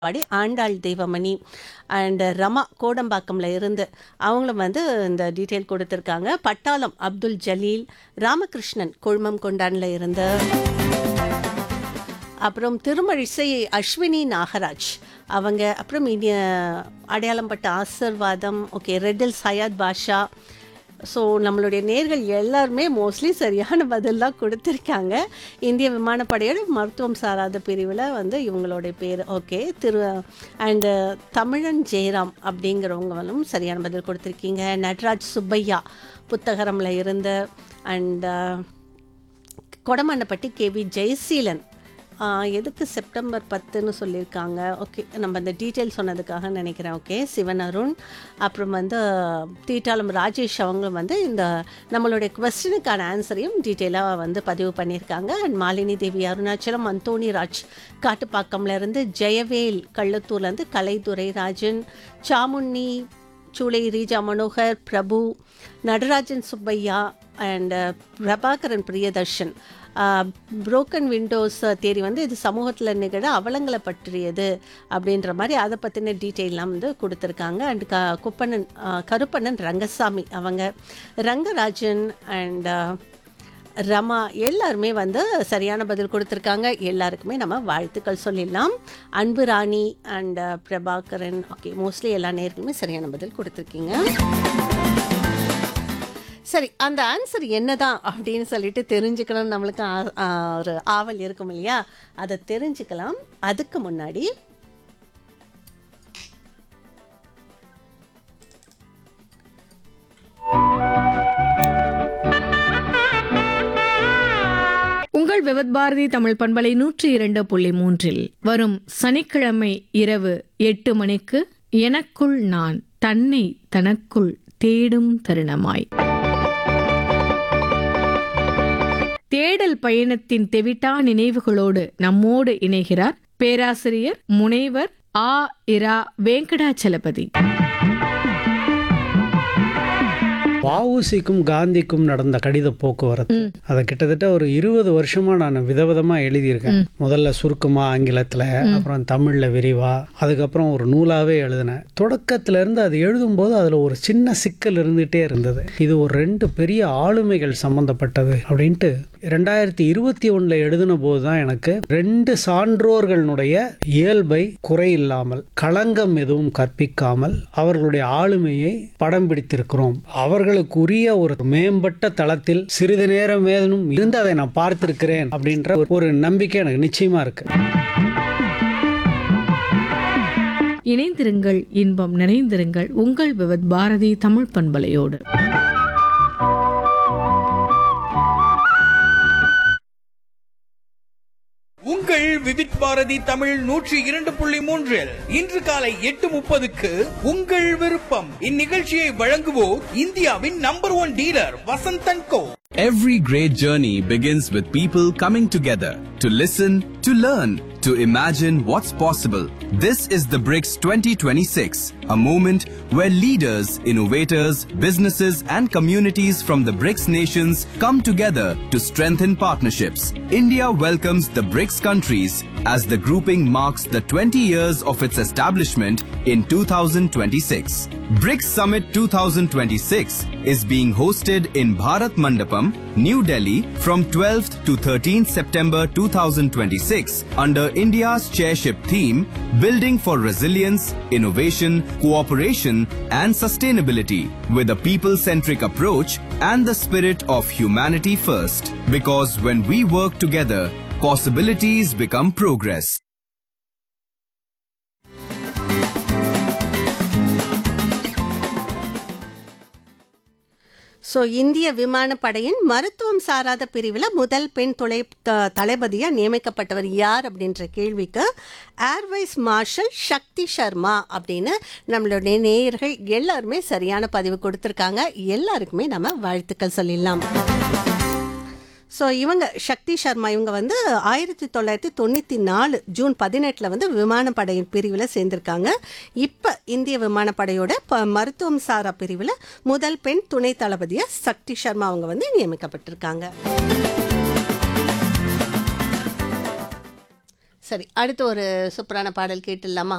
பாடி Andal Deivamani and Rama கோடம்பாக்கம்ல இருந்து அவங்களும் வந்து இந்த டீட்டெயில் கொடுத்துருக்காங்க பட்டாளம் அப்துல் ஜலீல் ராமகிருஷ்ணன் கொழுமம் கொண்டான்ல இருந்து அப்புறம் திருமழிசை அஸ்வினி நாகராஜ் அவங்க அப்புறம் இனிய அடையாளம் பட்ட ஆசிர்வாதம் ஓகே ரெட்டில் சையத் பாஷா ஸோ நம்மளுடைய நேர்கள் எல்லாருமே மோஸ்ட்லி சரியான பதில் கொடுத்துருக்காங்க இந்திய விமானப்படையோட மருத்துவம் சாராத பிரிவில் வந்து இவங்களுடைய பேர் ஓகே திரு அண்டு தமிழன் ஜெயராம் அப்படிங்கிறவங்களும் சரியான பதில் கொடுத்துருக்கீங்க நட்ராஜ் சுப்பையா புத்தகரமில் இருந்து அண்ட் கொடமண்ணப்பட்டி கேவி ஜெயசீலன் ஆஹ் எதுக்கு செப்டம்பர் பத்துன்னு சொல்லியிருக்காங்க ஓகே நம்ம அந்த டீட்டெயில் சொன்னதுக்காக நினைக்கிறேன் ஓகே சிவன் அருண் அப்புறம் வந்து தீட்டாளம் ராஜேஷ் அவங்களும் வந்து இந்த நம்மளுடைய கொஸ்டினுக்கான ஆன்சரையும் டீட்டெயிலாக வந்து பதிவு பண்ணியிருக்காங்க அண்ட் மாலினி தேவி அருணாச்சலம் அந்தோணி ராஜ் காட்டுப்பாக்கம்ல இருந்து ஜெயவேல் கள்ளத்தூர்லேருந்து கலைத்துறை Rajan Samunni Choolai Reeja Manohar Prabhu Natarajan Subbaiah and Prabhakaran Priyadarshan broken windows தேரி வந்து இது சமூகத்தில் நிகழ அவலங்களை பற்றியது அப்படின்ற மாதிரி அதை பற்றின டீட்டெயிலாம் வந்து கொடுத்துருக்காங்க அண்ட் க குப்பண்ணன் ஆஹ் கருப்பண்ணன் ரங்கசாமி அவங்க ரங்கராஜன் அண்ட் ரமா எல்லாருமே வந்து சரியான பதில் கொடுத்துருக்காங்க எல்லாருக்குமே நம்ம வாழ்த்துக்கள் சொல்லிடலாம் Anbu Rani and Prabhakaran okay mostly எல்லா நேருக்குமே சரியான பதில் கொடுத்துருக்கீங்க சரி அந்த ஆன்சர் என்னதான் அப்படின்னு சொல்லிட்டு தெரிஞ்சுக்கணும் நம்மளுக்கு ஆ- ஆ, ஒரு ஆவல் இருக்கும் இல்லையா அதை தெரிஞ்சுக்கலாம் அதுக்கு முன்னாடி உங்கள் விவத் பாரதி தமிழ் பண்பலை நூற்றி இரண்டு புள்ளி மூன்றில் வரும் சனிக்கிழமை இரவு எட்டு மணிக்கு எனக்குள் நான் தன்னை தனக்குள் தேடும் தருணமாய் தேடல் பயணத்தின் தெவிட்டா நினைவுகளோடு நம்மோடு இணைகிறார் பேராசிரியர் முனைவர் ஆ இரா வெங்கடாச்சலபதி வஉசிக்கும் காந்திக்கும் நடந்த கடித போக்குவரத்து அதை கிட்டத்தட்ட ஒரு இருபது வருஷமா நான் விதவிதமா எழுதியிருக்கேன் முதல்ல சுருக்கமா ஆங்கிலத்துல அப்புறம் தமிழ்ல விரிவா அதுக்கப்புறம் ஒரு நூலாவே எழுதினேன் தொடக்கத்துல இருந்து அது எழுதும்போது அதுல ஒரு சின்ன சிக்கல் இருந்துகிட்டே இருந்தது இது ஒரு ரெண்டு பெரிய ஆளுமைகள் சம்பந்தப்பட்டது அப்படின்ட்டு ரெண்டாயிரத்தி இருபத்தி ஒண்ணுல எழுதின போது தான் எனக்கு ரெண்டு சான்றோர்களுடைய இயல்பை குறையில்லாமல் களங்கம் எதுவும் கற்பிக்காமல் அவர்களுடைய ஆளுமையை படம் பிடித்திருக்கிறோம் அவர்களுக்குரிய ஒரு மேம்பட்ட தளத்தில் சிறிது நேரம் ஏதனும் இருந்து அதை நான் பார்த்திருக்கிறேன் அப்படின்ற ஒரு- ஒரு நம்பிக்கை எனக்கு நிச்சயமா இருக்கு இணைந்திருங்கள் இன்பம் நிறைந்திருங்கள் உங்கள் விவத் பாரதி தமிழ் பண்பலையோடு உங்கள் விவித் பாரதி தமிழ் நூற்றி இரண்டு புள்ளி மூன்றில் இன்று காலை எட்டு முப்பதுக்கு உங்கள் விருப்பம் இந்நிகழ்ச்சியை வழங்குவோர் இந்தியாவின் number one dealer Vasanthan co Every great journey begins with people coming together to listen, to learn, to imagine what's possible. This is the BRICS 2026, a moment where leaders, innovators, businesses, and communities from the BRICS nations come together to strengthen partnerships. India welcomes the BRICS countries as the grouping marks the 20 years of its establishment in 2026. BRICS Summit 2026 is being hosted in Bharat Mandapam, New Delhi from 12th to 13th September 2026 under India's chairship theme Building for Resilience, Innovation, Cooperation and Sustainability with a people-centric approach and the spirit of humanity first. Because when we work together, possibilities become progress. So இந்திய விமானப்படையின் மருத்துவம் சாராத பிரிவில் முதல் பெண் துளை த- தளபதியா நியமிக்கப்பட்டவர் யார் அப்படின்ற கேள்விக்கு ஏர்வைஸ் மார்ஷல் சக்தி சர்மா அப்படின்னு நம்மளுடைய நேயர்கள் எல்லாருமே சரியான பதிவு கொடுத்துருக்காங்க எல்லாருக்குமே நம்ம வாழ்த்துக்கள் சொல்லிடலாம் ஸோ இவங்க சக்தி சர்மா இவங்க வந்து ஆயிரத்தி தொள்ளாயிரத்தி தொண்ணூற்றி நாலு ஜூன் பதினெட்டில் வந்து விமானப்படையின் பிரிவில் சேர்ந்திருக்காங்க இப்போ இந்திய விமானப்படையோட ப மருத்துவம் சாரா பிரிவில் முதல் பெண் துணை தளபதியாக சக்தி சர்மா அவங்க வந்து நியமிக்கப்பட்டிருக்காங்க சரி அடுத்து ஒரு சூப்பரான பாடல் கேட்டுடலாமா